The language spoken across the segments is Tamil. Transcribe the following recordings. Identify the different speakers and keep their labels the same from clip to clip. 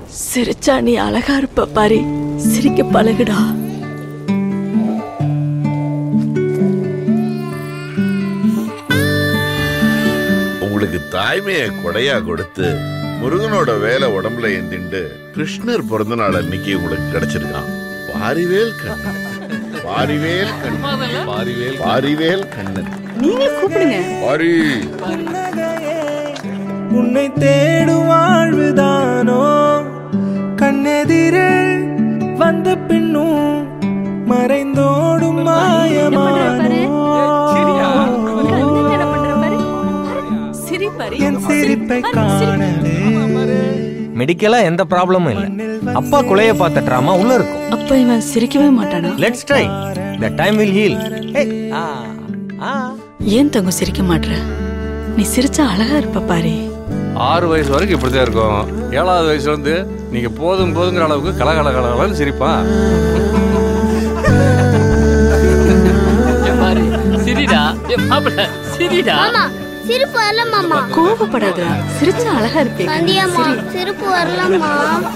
Speaker 1: சிரிச்சா நீ அழகா இருப்ப பாரி சிரிக்க பழகுடா
Speaker 2: உங்களுக்கு தாய்மையை கொடையா கொடுத்து முருகனோட வேலை உடம்புல ஏந்திண்டு கிருஷ்ணர் பிறந்த நாள் அன்னைக்கு உங்களுக்கு கிடைச்சிருக்கான் பாரிவேல் கண்ணன் பாரிவேல் கண்ணன்
Speaker 3: பாரிவேல்
Speaker 2: பாரிவேல் கண்ணன்
Speaker 1: நீங்களும் கூப்பிடுங்க
Speaker 2: பாரி
Speaker 4: உன்னை தேடும் வாழ்வுதானோ கண்ணெதிரே வந்த பின்னும் மறைந்தோடும் மாயமானோ
Speaker 1: சிரி பாரி
Speaker 4: என் சிரிப்பை காணவே
Speaker 3: மெடிக்கலா எந்த ப்ராப்ளமும் இல்ல அப்பா குலைய பார்த்த ட்ராமா உள்ள இருக்கும்
Speaker 1: அப்ப இவன் சிரிக்கவே மாட்டானா
Speaker 3: let's try the time will heal
Speaker 1: ஏன் தங்கம் சிரிக்க மாட்ற நீ சிரிச்சா அழகா இருப்ப பாரி
Speaker 5: ஆறு வயசு வரைக்கும் இப்படிதான் இருக்கும் ஏழாவது வயசுல இருந்து நீங்க போதும் போதுங்கிற அளவுக்கு கலகல கலகலன்னு சிரிப்பான்
Speaker 6: பாரு சிரிடா ஏ மாப்பிள்ள சிரிடா
Speaker 7: மாமா சிரிப்பு வரல மாமா
Speaker 1: கோவப்படாத சிரிச்சா அழகா இருப்பே
Speaker 7: சந்தியாமா சிரிப்பு வரலம்மா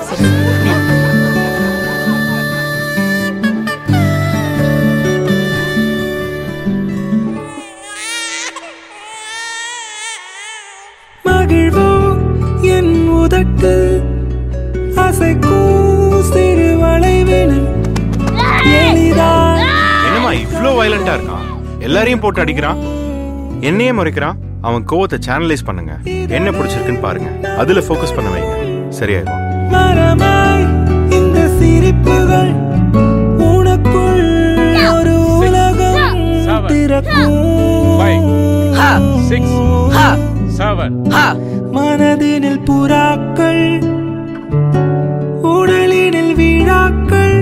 Speaker 4: மகிழ்வோ என் உதட்டு அசைக்கும் சிறு வளைவினில் எளிதாய்
Speaker 8: என்னம்மா இவ்ளோ வயலண்டா இருக்கான் எல்லாரையும் போட்டு அடிக்கிறான் என்னையே முறைக்கிறான் அவன் கோவத்தை சேனலைஸ் பண்ணுங்க என்ன பிடிச்சிருக்குன்னு பாருங்க அதுல ஃபோக்கஸ் பண்ண வைங்க சரியாயிடும்
Speaker 4: மரமாய் இந்த சிரிப்புகள் உனக்குள் ஒரு உலகம் திறக்கும் மனதினில் புறாக்கள் உடலினில் விழாக்கள்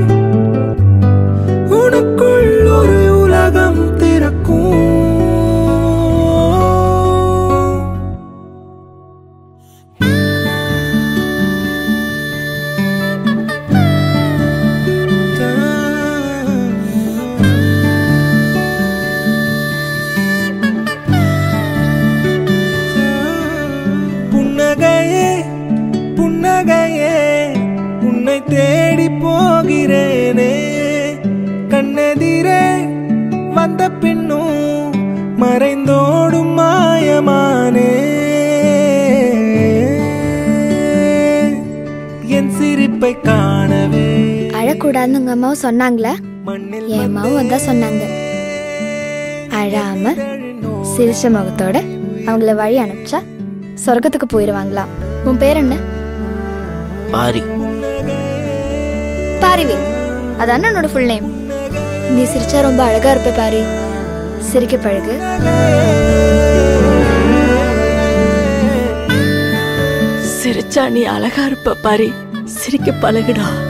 Speaker 4: உனக்குள் ஒரு உலகம் திறக்கும் புன்னகையே புன்னகையே உன்னை தேடி போகிறேனே கண்ணெதிரே வந்த பின்னும் மறைந்தோடும் மாயமானே என் சிரிப்பை காணவே
Speaker 7: அழக்கூடாதுன்னு உங்க அம்மாவும் சொன்னாங்களா
Speaker 4: மண்ணில்
Speaker 7: என் அம்மாவும் அதான் சொன்னாங்க அழாம சிரிச்ச முகத்தோட அவங்கள வழி அனுப்பிச்சா சொர்க்கத்துக்கு போயிடுவாங்களாம் உன் பேர் என்ன
Speaker 6: பாரி
Speaker 7: பாரிவேல் அதானே என்னோட ஃபுல் நேம் நீ சிரிச்சா ரொம்ப அழகா இருப்ப பாரி சிரிக்க பழகு
Speaker 1: சிரிச்சா நீ அழகா இருப்ப பாரி சிரிக்க பழகுடா